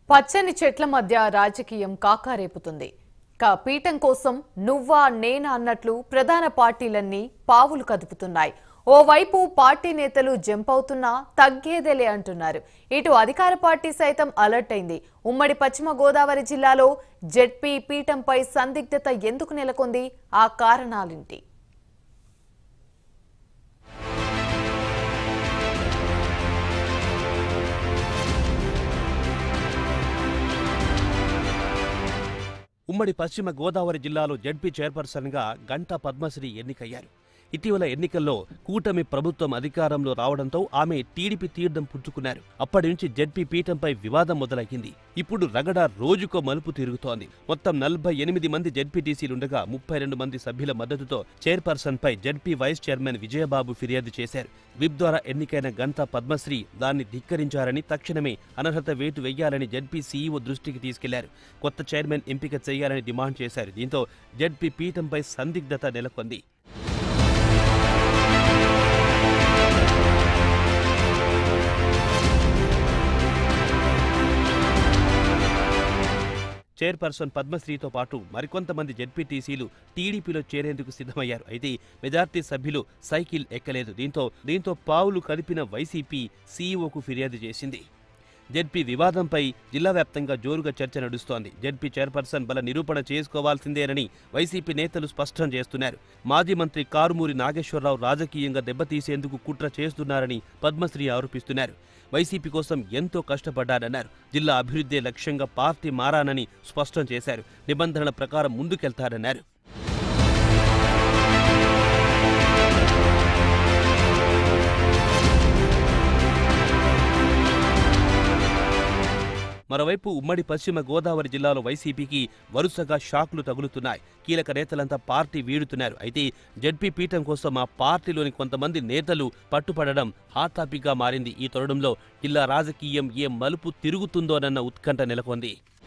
పచ్చని చెట్ల మధ్య రాజకీయం కాకారేపుతుంది కా పీఠం కోసం నువ్వా నేనా అన్నట్లు ప్రధాన పార్టీలన్నీ పావులు కదుపుతున్నాయి ఓవైపు పార్టీ నేతలు జంప్ అవుతున్నా తగ్గేదేలే అంటున్నారు ఇటు అధికార పార్టీ సైతం అలర్ట్ అయింది ఉమ్మడి పశ్చిమ గోదావరి జిల్లాలో జెడ్పీ పీఠంపై సందిగ్ధత ఎందుకు నెలకొంది ఆ కారణాలేంటి ఉమ్మడి పశ్చిమ గోదావరి జిల్లాలో జడ్పీ చైర్పర్సన్గా గంటా పద్మశ్రీ ఎన్నికయ్యారు ఇటీవల ఎన్నికల్లో కూటమి ప్రభుత్వం అధికారంలో రావడంతో ఆమె టీడీపీ తీర్థం పుచ్చుకున్నారు అప్పటి నుంచి జడ్పీ పీఠంపై వివాదం మొదలయ్యింది ఇప్పుడు రగడ రోజుకో మలుపు తిరుగుతోంది మొత్తం నలభై ఎనిమిది మంది జడ్పీటీసీలుండగా ముప్పై రెండు మంది సభ్యుల మద్దతుతో చైర్పర్సన్పై జడ్పీ వైస్ చైర్మన్ విజయబాబు ఫిర్యాదు చేశారు విప్ ద్వారా ఎన్నికైన గంటా పద్మశ్రీ దాన్ని ధిక్కరించారని తక్షణమే అనర్హత వేటు వెయ్యాలని జడ్పీ సీఈఓ దృష్టికి తీసుకెళ్లారు కొత్త చైర్మన్ ఎంపిక చేయాలని డిమాండ్ చేశారు దీంతో జడ్పీ పీఠంపై సందిగ్ధత నెలకొంది చైర్పర్సన్ పద్మశ్రీతో పాటు మరికొంతమంది జెడ్పీటీసీలు టీడీపీలో చేరేందుకు సిద్ధమయ్యారు అయితే మెజార్టీ సభ్యులు సైకిల్ ఎక్కలేదు దీంతో దీంతో పావులు కదిపిన వైసీపీ సీఈఓకు ఫిర్యాదు చేసింది జెడ్పీ వివాదంపై జిల్లా వ్యాప్తంగా జోరుగా చర్చ నడుస్తోంది జెడ్పీ చైర్పర్సన్ బల నిరూపణ చేసుకోవాల్సిందేనని వైసీపీ నేతలు స్పష్టం చేస్తున్నారు మాజీ మంత్రి కారుమూరి నాగేశ్వరరావు రాజకీయంగా దెబ్బతీసేందుకు కుట్ర చేస్తున్నారని పద్మశ్రీ ఆరోపిస్తున్నారు వైసీపీ కోసం ఎంతో కష్టపడ్డారన్నారు జిల్లా అభివృద్ధే లక్ష్యంగా పార్టీ మారానని స్పష్టం చేశారు నిబంధనల ప్రకారం ముందుకెళ్తారన్నారు మరోవైపు ఉమ్మడి పశ్చిమ గోదావరి జిల్లాలో వైసీపీకి వరుసగా షాక్లు తగులుతున్నాయి కీలక నేతలంతా పార్టీ వీడుతున్నారు అయితే జడ్పీ పీఠం కోసం ఆ పార్టీలోని కొంతమంది నేతలు పట్టుపడడం హాట్ టాపిక్గా మారింది ఈ తరుణంలో జిల్లా రాజకీయం ఏ మలుపు తిరుగుతుందోనన్న ఉత్కంఠ నెలకొంది